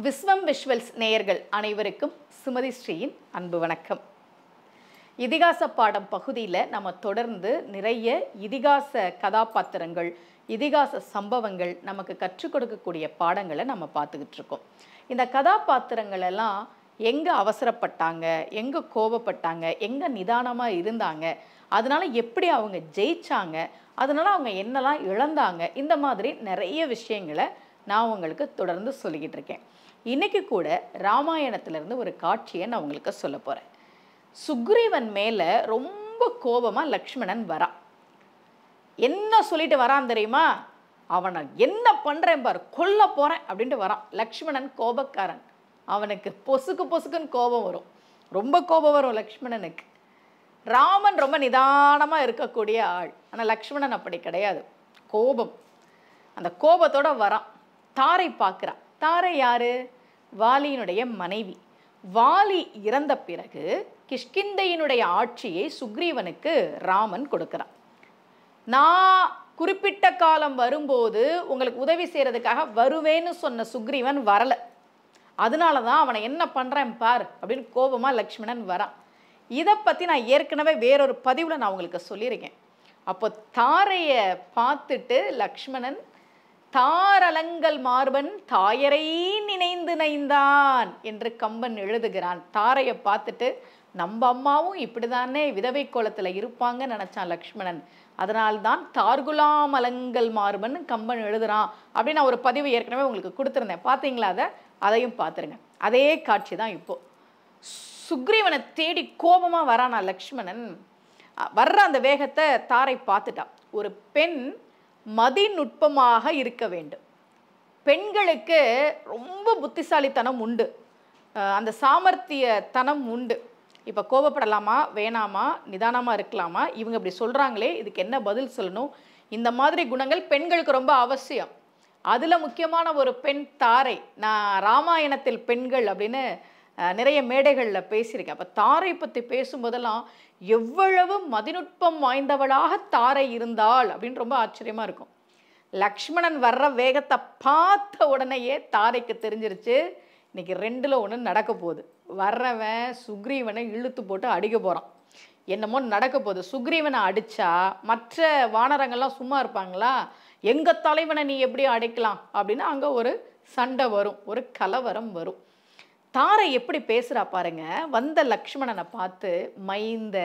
விஸ்வம் visuals நேயர்கள் அனைவருக்கும் சுமதி ஸ்ரீயின் அன்பு வணக்கம் இதிகாச பாடம் பகுதியில் நம்ம தொடர்ந்து நிறைய இதிகாச கதாபாத்திரங்கள் இதிகாச சம்பவங்கள் நமக்கு கற்றுக் கொடுக்கக்கூடிய பாடங்களை நம்ம பார்த்துக்கிட்டு இருக்கோம் இந்த கதாபாத்திரங்கள் எல்லாம் எங்கே அவசரப்பட்டாங்க எங்கே கோபப்பட்டாங்க எங்கே நிதானமாக இருந்தாங்க அதனால எப்படி அவங்க ஜெயிச்சாங்க அதனால அவங்க என்னெல்லாம் இழந்தாங்க இந்த மாதிரி நிறைய விஷயங்களை நான் உங்களுக்கு தொடர்ந்து சொல்லிக்கிட்டு இருக்கேன் இன்னைக்கு கூட ராமாயணத்திலிருந்து ஒரு காட்சியை நான் உங்களுக்கு சொல்ல போகிறேன் சுக்ரீவன் மேலே ரொம்ப கோபமாக லக்ஷ்மணன் வரான் என்ன சொல்லிட்டு வரான் தெரியுமா அவனை என்ன பண்ணுறேன் பாரு கொல்ல போகிறேன் அப்படின்ட்டு வரான் லக்ஷ்மணன் கோபக்காரன் அவனுக்கு பொசுக்கு பொசுக்குன்னு கோபம் வரும் ரொம்ப கோபம் வரும் லக்ஷ்மணனுக்கு ராமன் ரொம்ப நிதானமாக இருக்கக்கூடிய ஆள் ஆனால் லக்ஷ்மணன் அப்படி கிடையாது கோபம் அந்த கோபத்தோட வரான் தாரை பார்க்குறான் தாரை யாரு வாலியினுடைய மனைவி வாலி இறந்த பிறகு கிஷ்கிந்தையினுடைய ஆட்சியை சுக்ரீவனுக்கு ராமன் கொடுக்கிறான் நான் குறிப்பிட்ட காலம் வரும்போது உங்களுக்கு உதவி செய்கிறதுக்காக வருவேன்னு சொன்ன சுக்ரீவன் வரலை அதனால தான் அவனை என்ன பண்ணுறேன் பார் அப்படின்னு கோபமாக லக்ஷ்மணன் வரான் இதை பற்றி நான் ஏற்கனவே வேறொரு பதிவில் நான் உங்களுக்கு சொல்லியிருக்கேன் அப்போ தாரையை பார்த்துட்டு லக்ஷ்மணன் தாரலங்கல் மார்பன் தாயரை நினைந்து நைந்தான் என்று கம்பன் எழுதுகிறான் தாரையை பார்த்துட்டு நம்ம அம்மாவும் இப்படிதானே விதவை கோலத்தில் இருப்பாங்கன்னு நினச்சான் லக்ஷ்மணன் அதனால்தான் தார்குலாம் அலங்கல் மார்பன் கம்பன் எழுதுறான் அப்படின்னு நான் ஒரு பதிவு ஏற்கனவே உங்களுக்கு கொடுத்துருந்தேன் பார்த்தீங்களா அதை அதையும் பார்த்துருங்க அதே காட்சி தான் இப்போ சுக்ரீவனை தேடி கோபமாக வரானா லக்ஷ்மணன் அ, வர்ற அந்த வேகத்தை தாரை பார்த்துட்டான் ஒரு பெண் மதிநுட்பமாக இருக்க வேண்டும் பெண்களுக்கு ரொம்ப புத்திசாலித்தனம் உண்டு அஹ் அந்த சாமர்த்தியத்தனம் உண்டு இப்போ கோபப்படலாமா வேணாமா நிதானமாக இருக்கலாமா இவங்க இப்படி சொல்கிறாங்களே இதுக்கு என்ன பதில் சொல்லணும் இந்த மாதிரி குணங்கள் பெண்களுக்கு ரொம்ப அவசியம் அதில் முக்கியமான ஒரு பெண் தாரை நான் ராமாயணத்தில் பெண்கள் அப்படின்னு அஹ், நிறைய மேடைகளில் பேசியிருக்கேன் அப்போ தாரை பற்றி பேசும்போதெல்லாம் எவ்வளவு மதிநுட்பம் வாய்ந்தவளாக தாரை இருந்தாள் அப்படின்னு ரொம்ப ஆச்சரியமாக இருக்கும் லக்ஷ்மணன் வர்ற வேகத்தை பார்த்த உடனேயே தாரைக்கு தெரிஞ்சிருச்சு இன்னைக்கு ரெண்டில் ஒன்று நடக்க போகுது வர்றவன் சுக்ரீவனை இழுத்து போட்டு அடிக்க போகிறான் என்னமோ நடக்க போகுது சுக்ரீவனை அடித்தா மற்ற வானரங்கள்லாம் சும்மா இருப்பாங்களா எங்கள் தலைவனை நீ எப்படி அடைக்கலாம் அப்படின்னு அங்கே ஒரு சண்டை வரும் ஒரு கலவரம் வரும் தாரை எப்படி பேசுகிறா பாருங்க வந்த லக்ஷ்மணனை பார்த்து மைந்த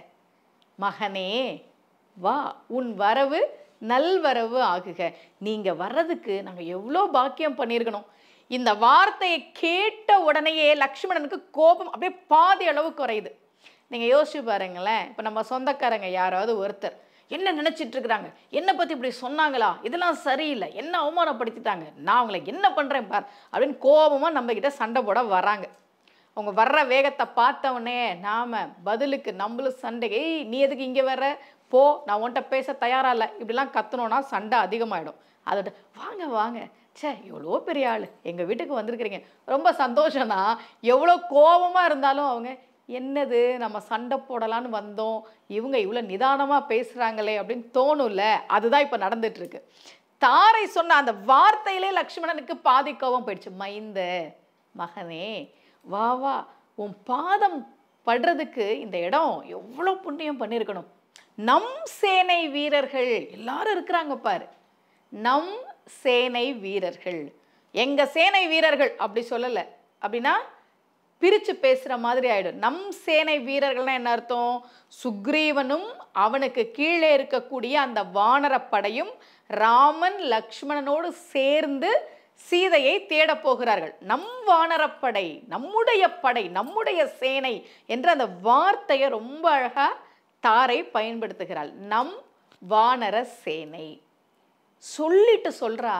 மகனே வா உன் வரவு நல்வரவு ஆகுக நீங்க வர்றதுக்கு நாங்க எவ்வளோ பாக்கியம் பண்ணியிருக்கணும் இந்த வார்த்தையை கேட்ட உடனேயே லக்ஷ்மணனுக்கு கோபம் அப்படியே பாதி அளவு குறையுது நீங்க யோசிச்சு பாருங்களேன் இப்போ நம்ம சொந்தக்காரங்க யாராவது ஒருத்தர் என்ன நினைச்சிட்டு இருக்கிறாங்க என்னை பத்தி இப்படி சொன்னாங்களா இதெல்லாம் சரியில்லை என்ன அவமானப்படுத்திட்டாங்க நான் அவங்களை என்ன பண்றேன் பார் அப்படின்னு கோபமா நம்ம கிட்ட சண்டை போட வராங்க அவங்க வர்ற வேகத்தை பார்த்தவொடனே நாம பதிலுக்கு நம்மளும் சண்டை ஏய் நீ எதுக்கு இங்கே வர்ற போ நான் உன்கிட்ட பேச தயாரா இல்லை இப்படிலாம் கத்துனோன்னா சண்டை அதிகமாயிடும் அதோட வாங்க வாங்க ச்சே எவ்வளோ பெரிய ஆள் எங்கள் வீட்டுக்கு வந்திருக்கிறீங்க ரொம்ப சந்தோஷம்னா எவ்வளோ கோபமாக இருந்தாலும் அவங்க என்னது நம்ம சண்டை போடலான்னு வந்தோம் இவங்க இவ்வளோ நிதானமாக பேசுகிறாங்களே அப்படின்னு தோணும்ல அதுதான் இப்போ நடந்துட்டு இருக்கு தாரை சொன்ன அந்த வார்த்தையிலே லக்ஷ்மணனுக்கு பாதி கோபம் போயிடுச்சு மைந்த மகனே வா வா உன் பாதம் படுறதுக்கு இந்த இடம் எவ்வளோ புண்ணியம் பண்ணியிருக்கணும் நம் சேனை வீரர்கள் எல்லாரும் இருக்கிறாங்க பாரு நம் சேனை வீரர்கள் எங்க சேனை வீரர்கள் அப்படி சொல்லலை அப்படின்னா பிரிச்சு பேசுற மாதிரி ஆயிடும் நம் சேனை வீரர்கள்னா என்ன அர்த்தம் சுக்ரீவனும் அவனுக்கு கீழே இருக்கக்கூடிய அந்த வானரப்படையும் ராமன் லக்ஷ்மணனோடு சேர்ந்து சீதையை தேடப் போகிறார்கள் நம் வானரப்படை நம்முடைய படை நம்முடைய சேனை என்ற அந்த வார்த்தையை ரொம்ப அழகா தாரை பயன்படுத்துகிறாள் நம் வானர சேனை சொல்லிட்டு சொல்றா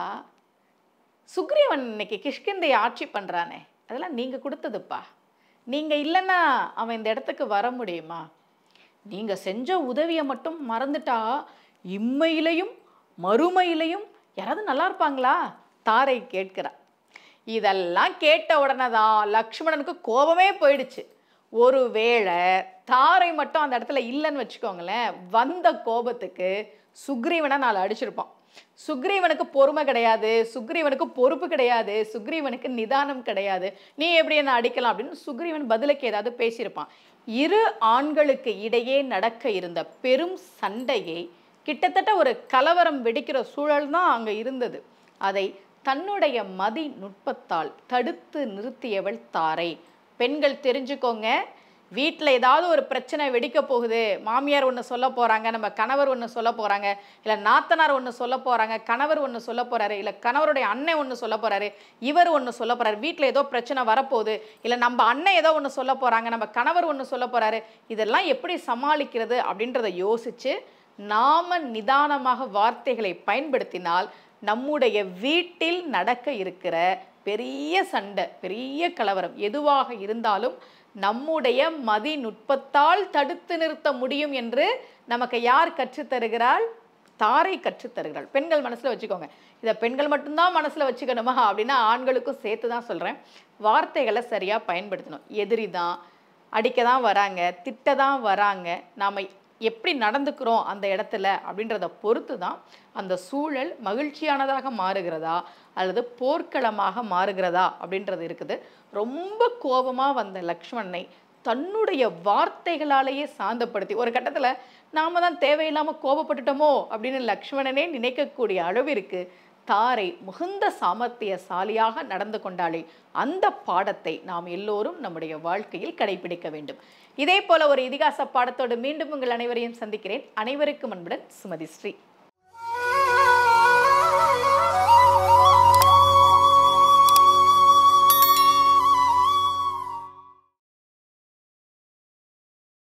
சுக்ரீவன் இன்னைக்கு கிஷ்கிந்தை ஆட்சி பண்றானே அதெல்லாம் நீங்க கொடுத்ததுப்பா நீங்க இல்லைன்னா அவன் இந்த இடத்துக்கு வர முடியுமா நீங்க செஞ்ச உதவியை மட்டும் மறந்துட்டா இம்மையிலையும் மறுமையிலையும் யாராவது நல்லா இருப்பாங்களா தாரை கேட்கிறா இதெல்லாம் கேட்ட உடனே தான் லக்ஷ்மணனுக்கு கோபமே போயிடுச்சு ஒருவேளை தாரை மட்டும் அந்த இடத்துல இல்லைன்னு வச்சுக்கோங்களேன் வந்த கோபத்துக்கு சுக்ரீவனை நாலு அடிச்சிருப்பான் சுக்ரீவனுக்கு பொறுமை கிடையாது சுக்ரீவனுக்கு பொறுப்பு கிடையாது சுக்ரீவனுக்கு நிதானம் கிடையாது நீ எப்படி என்ன அடிக்கலாம் அப்படின்னு சுக்ரீவன் பதிலுக்கு ஏதாவது பேசியிருப்பான் இரு ஆண்களுக்கு இடையே நடக்க இருந்த பெரும் சண்டையை கிட்டத்தட்ட ஒரு கலவரம் வெடிக்கிற சூழல் தான் அங்கே இருந்தது அதை தன்னுடைய மதி நுட்பத்தால் தடுத்து நிறுத்தியவள் தாரை பெண்கள் தெரிஞ்சுக்கோங்க வீட்டில் ஏதாவது ஒரு பிரச்சனை வெடிக்க போகுது மாமியார் ஒன்று சொல்ல போகிறாங்க நம்ம கணவர் ஒன்று சொல்ல போகிறாங்க இல்லை நாத்தனார் ஒன்று சொல்ல போகிறாங்க கணவர் ஒன்று சொல்ல போகிறாரு இல்லை கணவருடைய அண்ணன் ஒன்று சொல்ல போகிறாரு இவர் ஒன்று சொல்ல போகிறாரு வீட்டில் ஏதோ பிரச்சனை வரப்போகுது இல்லை நம்ம அண்ணன் ஏதோ ஒன்று சொல்ல போகிறாங்க நம்ம கணவர் ஒன்று சொல்ல போகிறாரு இதெல்லாம் எப்படி சமாளிக்கிறது அப்படின்றத யோசித்து நாம நிதானமாக வார்த்தைகளை பயன்படுத்தினால் நம்முடைய வீட்டில் நடக்க இருக்கிற பெரிய சண்டை பெரிய கலவரம் எதுவாக இருந்தாலும் நம்முடைய மதி நுட்பத்தால் தடுத்து நிறுத்த முடியும் என்று நமக்கு யார் கற்றுத்தருகிறாள் தாரை கற்றுத்தருகிறாள் பெண்கள் மனசுல வச்சுக்கோங்க இதை பெண்கள் மட்டும்தான் மனசுல வச்சுக்கணுமா அப்படின்னா ஆண்களுக்கும் சேர்த்து தான் சொல்றேன் வார்த்தைகளை சரியா பயன்படுத்தணும் எதிரி தான் அடிக்க தான் வராங்க திட்ட தான் வராங்க நாம எப்படி நடந்துக்கிறோம் அந்த இடத்துல அப்படின்றத பொறுத்து தான் அந்த சூழல் மகிழ்ச்சியானதாக மாறுகிறதா அல்லது போர்க்களமாக மாறுகிறதா அப்படின்றது இருக்குது ரொம்ப கோபமாக வந்த லக்ஷ்மணனை தன்னுடைய வார்த்தைகளாலேயே சாந்தப்படுத்தி ஒரு கட்டத்தில் நாம தான் தேவையில்லாமல் கோபப்பட்டுட்டோமோ அப்படின்னு லக்ஷ்மணனே நினைக்கக்கூடிய அளவிற்கு தாரை மிகுந்த சாமர்த்தியசாலியாக நடந்து கொண்டாளே அந்த பாடத்தை நாம் எல்லோரும் நம்முடைய வாழ்க்கையில் கடைபிடிக்க வேண்டும் இதே போல ஒரு இதிகாச பாடத்தோடு மீண்டும் உங்கள் அனைவரையும் சந்திக்கிறேன் அனைவருக்கும் அன்புடன் சுமதி ஸ்ரீ